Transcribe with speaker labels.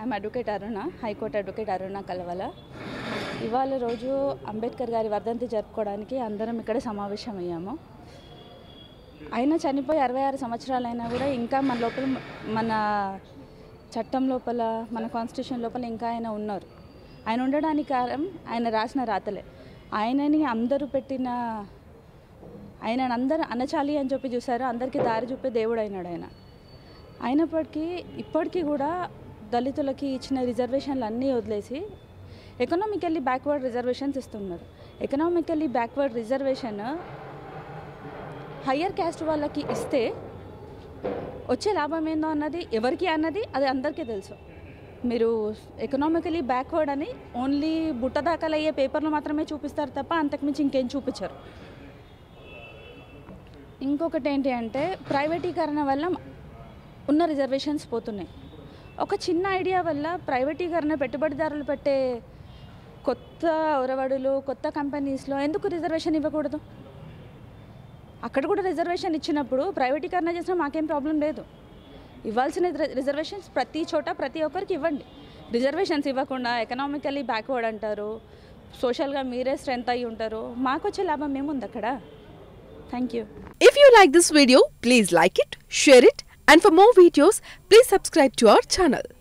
Speaker 1: I'm advocate Aruna high court advocate Aruna Kalavala ఇవాళ రోజు అంబేద్కర్ గారి వర్ధంతి జరుపుకోవడానికి అందరం ఇక్కడ సమావేశమయ్యాము ఆయన చనిపోయి అరవై ఆరు సంవత్సరాలైనా కూడా ఇంకా మన లోపల మన చట్టం లోపల మన కాన్స్టిట్యూషన్ లోపల ఇంకా ఆయన ఉన్నారు ఆయన ఉండడానికి కారణం ఆయన రాసిన రాతలే ఆయనని అందరూ పెట్టిన ఆయన అందరు అనచాలి అని చెప్పి చూసారు అందరికీ దారి చూపే దేవుడు అయినాడు ఆయన అయినప్పటికీ ఇప్పటికీ కూడా దళితులకి ఇచ్చిన రిజర్వేషన్లు అన్నీ వదిలేసి ఎకనామికల్లీ బ్యాక్వర్డ్ రిజర్వేషన్స్ ఇస్తున్నారు economically backward reservation higher caste వాళ్ళకి ఇస్తే వచ్చే లాభం ఏందో అన్నది ఎవరికి అన్నది అది అందరికీ తెలుసు మీరు ఎకనామికలీ బ్యాక్వర్డ్ అని ఓన్లీ బుట్ట దాఖలు అయ్యే పేపర్లు మాత్రమే చూపిస్తారు తప్ప అంతకుమించి ఇంకేం చూపించరు ఇంకొకటి ఏంటి అంటే ప్రైవేటీకరణ వల్ల ఉన్న రిజర్వేషన్స్ పోతున్నాయి ఒక చిన్న ఐడియా వల్ల ప్రైవేటీకరణ పెట్టుబడిదారులు పెట్టే కొత్త ఒరవడులు కొత్త కంపెనీస్లో ఎందుకు రిజర్వేషన్ ఇవ్వకూడదు అక్కడ కూడా రిజర్వేషన్ ఇచ్చినప్పుడు ప్రైవేటీకరణ చేసినా మాకేం ప్రాబ్లం లేదు ఇవ్వాల్సిన రి- రిజర్వేషన్స్ ప్రతి చోట ప్రతి ఒక్కరికి ఇవ్వండి రిజర్వేషన్స్ ఇవ్వకుండా ఎకనామికల్లీ బ్యాక్వర్డ్ అంటారు సోషల్గా మీరే స్ట్రెంత్ అయి ఉంటారు మాకు వచ్చే లాభం ఏముంది అక్కడ thank you
Speaker 2: If you like this video, please like it, share it, and for more videos, please subscribe to our channel.